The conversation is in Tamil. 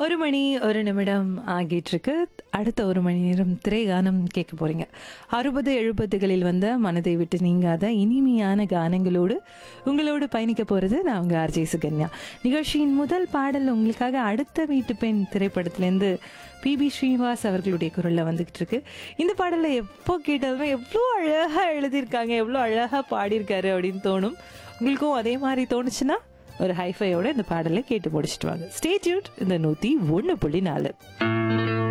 ஒரு மணி ஒரு நிமிடம் ஆகிட்டு இருக்கு அடுத்த ஒரு மணி நேரம் திரைகானம் கேட்க போறீங்க அறுபது எழுபதுகளில் வந்த மனதை விட்டு நீங்காத இனிமையான கானங்களோடு உங்களோடு பயணிக்க போறது நான் உங்க ஆர்ஜே சுகன்யா நிகழ்ச்சியின் முதல் பாடல் உங்களுக்காக அடுத்த வீட்டு பெண் திரைப்படத்திலேருந்து பிபி ஸ்ரீனிவாஸ் அவர்களுடைய குரல்ல வந்துகிட்டு இருக்கு இந்த பாடலை எப்போ கேட்டாலுமே எவ்வளோ அழகா எழுதியிருக்காங்க எவ்வளோ அழகா பாடியிருக்காரு அப்படின்னு தோணும் உங்களுக்கும் அதே மாதிரி தோணுச்சுன்னா ஒரு ஹைஃபையோட இந்த பாடலை கேட்டு முடிச்சிட்டு வாங்க ஸ்டே டியூட் இந்த நூற்றி ஒன்று புள்ளி நாலு